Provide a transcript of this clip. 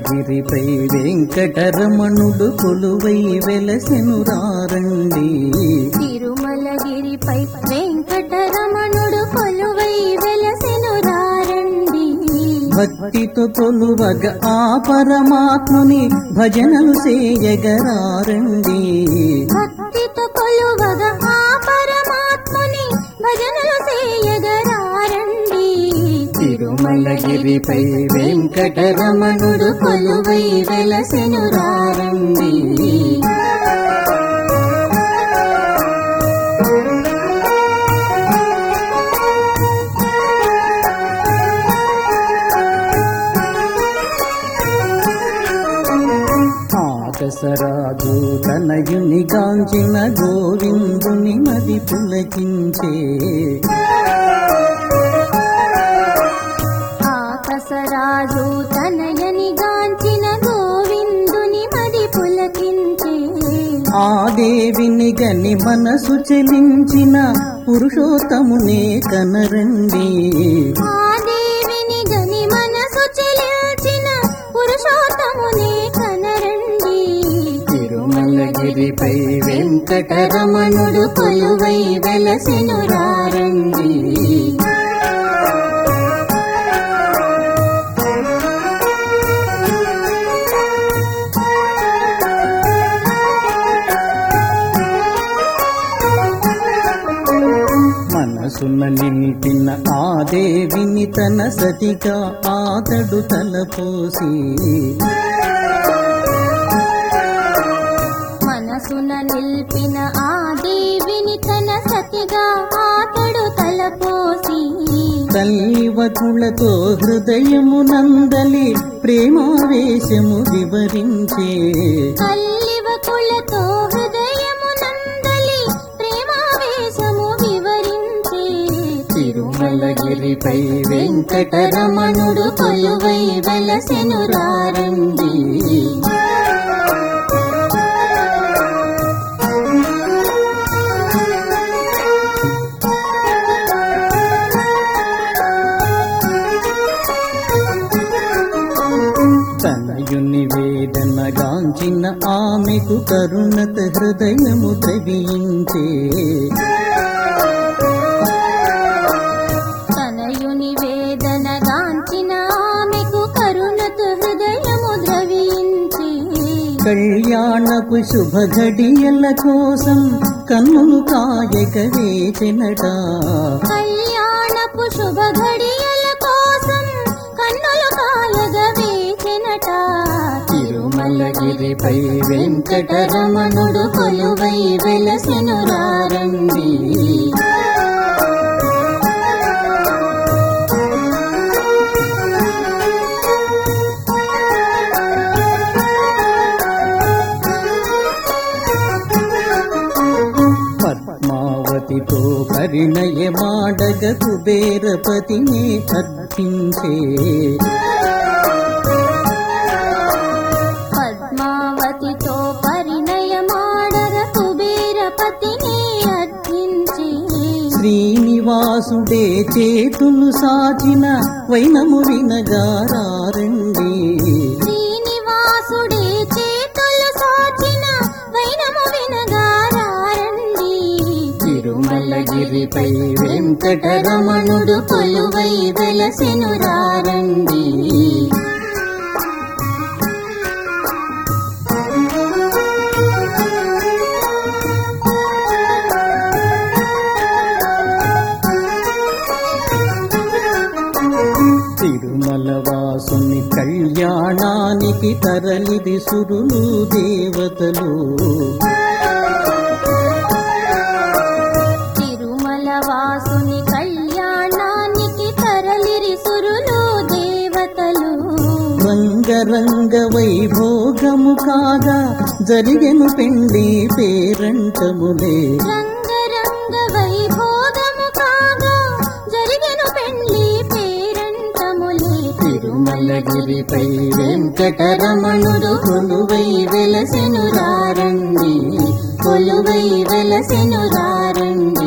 తిరుమలగిరిపై వెంకటరమణుడు కొలువై వెలసెను రారండి తిరుమలగిరిపై వెంకటరమణుడు కొలువై వెలసెను రారండి భక్తితో కొలువగ ఆ పరమాత్ముని భజనలు చేయగరారండి భక్తితో కొలువగా ఆ పరమాత్ముని భజనలు చేయగరారండి తిరుమలగిరిపై వెంకటరమణుడు కొలువై వెలసెను రారండి ఆకసరాజు తనయుని గాంచిన గోవిందుని మది పులకించే ఆకసరాజు తనయని గాంచిన గోవిందుని మది పులకించే ఆ దేవిని గని మనసు చెలించిన పురుషోత్తమునే కనరండి ఆ దేవిని గని మనసు చెలించిన పురుషోత్తమునే కనరండి తిరుమలగిరిపై వెంకటరమణుడు కొలువై వెలసెను రారండి మనసున నిలిపిన ఆ దేవిని తన సతిగా ఆతడు తలపోసి మనసున నిల్పిన ఆ దేవిని తన సతిగా ఆతడు తలపోసి తల్లివతులతో హృదయము నందలి ప్రేమావేశము వివరించే కల్లివకులతో హృదయము నందలి ప్రేమావేశము వివరించే తిరుమలగిరిపై వెంకటరమణుడు కొలువై వెలసెను రారండి తనయుని వేదన గాంచిన ఆమెకు కరుణత హృదయము ద్రవించే తనయుని వేదన గాంచిన ఆమెకు కరుణతో హృదయము ద్రవించి కళ్యాణపు శుభ ఘడియల కోసం కన్నులు కాయక వేచెనట కళ్యాణపు శుభ ఘడియల కోసం కన్నులు కాయగ వేచెనట తిరుమలగిరిపై వెంకటరమణుడు కొలువై వెలసెను రారండి పద్మావతితో పరిణయమాడగ కుబేరపతిని అర్పించే పద్మావతితో పరిణయమాడగ కుబేరపతిని అర్థించి శ్రీనివాసుడే చేతులు సాచిన వైనము వినగారండి శ్రీనివాసుడే చేతులు సాచిన వైనము వినగారండి తిరుమలగిరిపై వెంకటరమణుడు కొలువై వెలసెను రారండి తిరుమల వాసుని కళ్యాణానికి తరలిది సురులు దేవతలు తిరుమల వాసుని కళ్యాణానికి తరలిరి సురులు దేవతలు రంగరంగ వైభోగము కాగా జరిగెను పెండి పేరంటములే రంగరంగ వైభోగము కాగా జరిగెను పెండ్లి పేరంటములే తిరుమలగిరిపై వెంకటరమణుడు కొలువై వెలసెను రారండి కొలువై వెలసెను రారండి